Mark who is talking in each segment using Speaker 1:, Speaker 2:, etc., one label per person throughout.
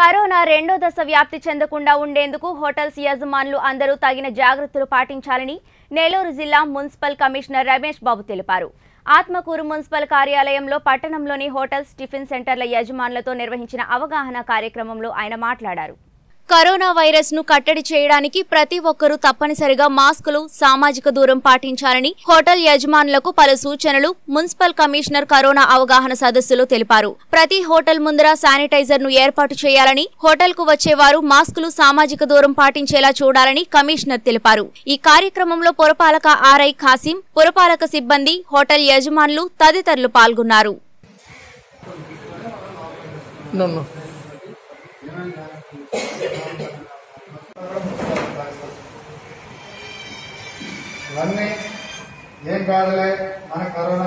Speaker 1: Corona రెండో దశ వ్యాప్తి చెందకుండా ఉండేందుకు హోటల్స్ యజమానులు అందరూ తగిన జాగ్రత్తలు పాటించాలని నెల్లూరు జిల్లా మున్సిపల్ కమిషనర్ రమేష్ బాబు తెలిపారు ఆత్మకూరు మున్సిపల్ కార్యాలయంలో పట్టణంలోని హోటల్స్ టిఫిన్ సెంటర్ల యజమానులతో నిర్వహించిన అవగాహన కార్యక్రమంలో ఆయన మాట్లాడారు కరోనా వైరస్ ను కట్టడి చేయడానికి ప్రతి ఒక్కరూ తప్పనిసరిగా మాస్కులు సామాజిక దూరం పాటించాలని హోటల్ యజమానులకు పలు సూచనలు మున్సిపల్ కమిషనర్ కరోనా అవగాహన సదస్సులో తెలిపారు ప్రతి హోటల్ ముందర శానిటైజర్ ను ఏర్పాటు చేయాలని హోటల్ కు వచ్చేవారు మాస్కులు సామాజిక దూరం పాటించేలా చూడాలని కమిషనర్ తెలిపారు ఈ కార్యక్రమంలో పురపాలక ఆర్ఐ ఖాసిం పురపాలక సిబ్బంది హోటల్ యజమానులు తదితరులు పాల్గొన్నారు
Speaker 2: No, no.
Speaker 3: ఇవన్నీ ఏం కాదులే మన కరోనా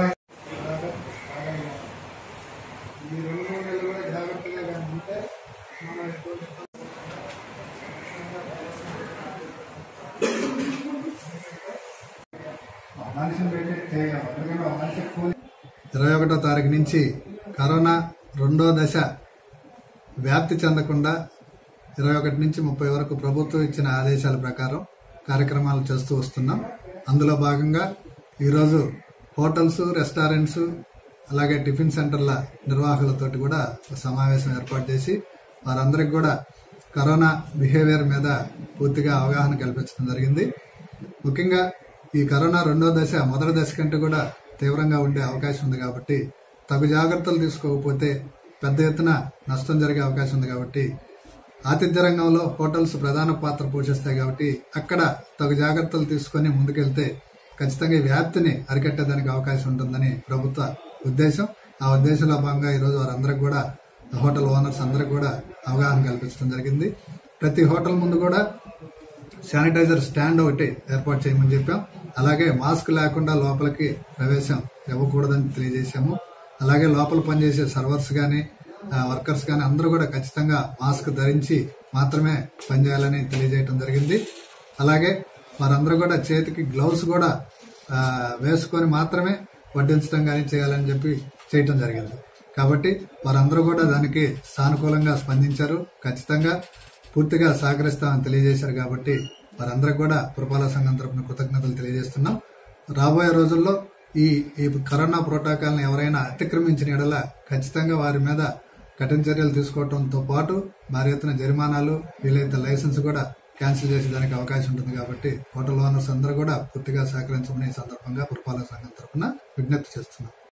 Speaker 3: ఈ రెండు మూడు నెలలు కూడా జాగ్రత్తగా కానీ ఉంటే మనం ఎటువంటి మనిషిని పెట్టి చేయగలం ఎందుకంటే ఒక మనిషి కూలి ఇరవై ఒకటో తారీఖు నుంచి కరోనా రెండో దశ వ్యాప్తి చెందకుండా ఇరవై ఒకటి నుంచి ముప్పై వరకు ప్రభుత్వం ఇచ్చిన ఆదేశాల ప్రకారం కార్యక్రమాలు చేస్తూ వస్తున్నాం అందులో భాగంగా ఈరోజు హోటల్స్ రెస్టారెంట్స్ అలాగే టిఫిన్ సెంటర్ల నిర్వాహకులతోటి కూడా ఒక సమావేశం ఏర్పాటు చేసి వారందరికి కూడా కరోనా బిహేవియర్ మీద పూర్తిగా అవగాహన కల్పించడం జరిగింది ముఖ్యంగా ఈ కరోనా రెండో దశ మొదటి దశ కంటే కూడా తీవ్రంగా ఉండే అవకాశం ఉంది కాబట్టి తగు జాగ్రత్తలు తీసుకోకపోతే పెద్ద ఎత్తున నష్టం జరిగే అవకాశం ఉంది కాబట్టి ఆతిథ్య రంగంలో హోటల్స్ ప్రధాన పాత్ర పోషిస్తాయి కాబట్టి అక్కడ తగు జాగ్రత్తలు తీసుకొని ముందుకెళ్తే ఖచ్చితంగా ఈ వ్యాప్తిని అరికట్టేదానికి అవకాశం ఉంటుందని ప్రభుత్వ ఉద్దేశం ఆ ఉద్దేశంలో భాగంగా ఈరోజు వారందరికి కూడా హోటల్ ఓనర్స్ అందరికి కూడా అవగాహన కల్పించడం జరిగింది ప్రతి హోటల్ ముందు కూడా శానిటైజర్ స్టాండ్ ఒకటి ఏర్పాటు చేయమని చెప్పాం అలాగే మాస్క్ లేకుండా లోపలికి ప్రవేశం ఇవ్వకూడదని తెలియజేశాము అలాగే లోపల పనిచేసే సర్వర్స్ గాని వర్కర్స్ గాని అందరూ కూడా ఖచ్చితంగా మాస్క్ ధరించి మాత్రమే పనిచేయాలని తెలియజేయడం జరిగింది అలాగే వారందరూ కూడా చేతికి గ్లౌస్ కూడా ఆ, వేసుకొని మాత్రమే వడ్డించడం కానీ చేయాలని చెప్పి చేయటం జరిగింది కాబట్టి వారందరూ కూడా దానికి సానుకూలంగా స్పందించారు ఖచ్చితంగా పూర్తిగా సహకరిస్తామని తెలియజేశారు కాబట్టి వారందరికి కూడా పురపాలక సంఘం తరపున కృతజ్ఞతలు తెలియజేస్తున్నాం రాబోయే రోజుల్లో ఈ ఈ కరోనా ప్రోటోకాల్ని ఎవరైనా అతిక్రమించిన ఎడల ఖచ్చితంగా వారి మీద కఠిన చర్యలు తీసుకోవడంతో పాటు భారీ ఎత్తున జరిమానాలు వీలైతే లైసెన్స్ కూడా క్యాన్సిల్ చేసేదానికి అవకాశం ఉంటుంది కాబట్టి హోటల్ ఓనర్స్ అందరూ కూడా పూర్తిగా సహకరించమని ఈ సందర్భంగా పురపాలక సంఘం తరపున విజ్ఞప్తి చేస్తున్నాం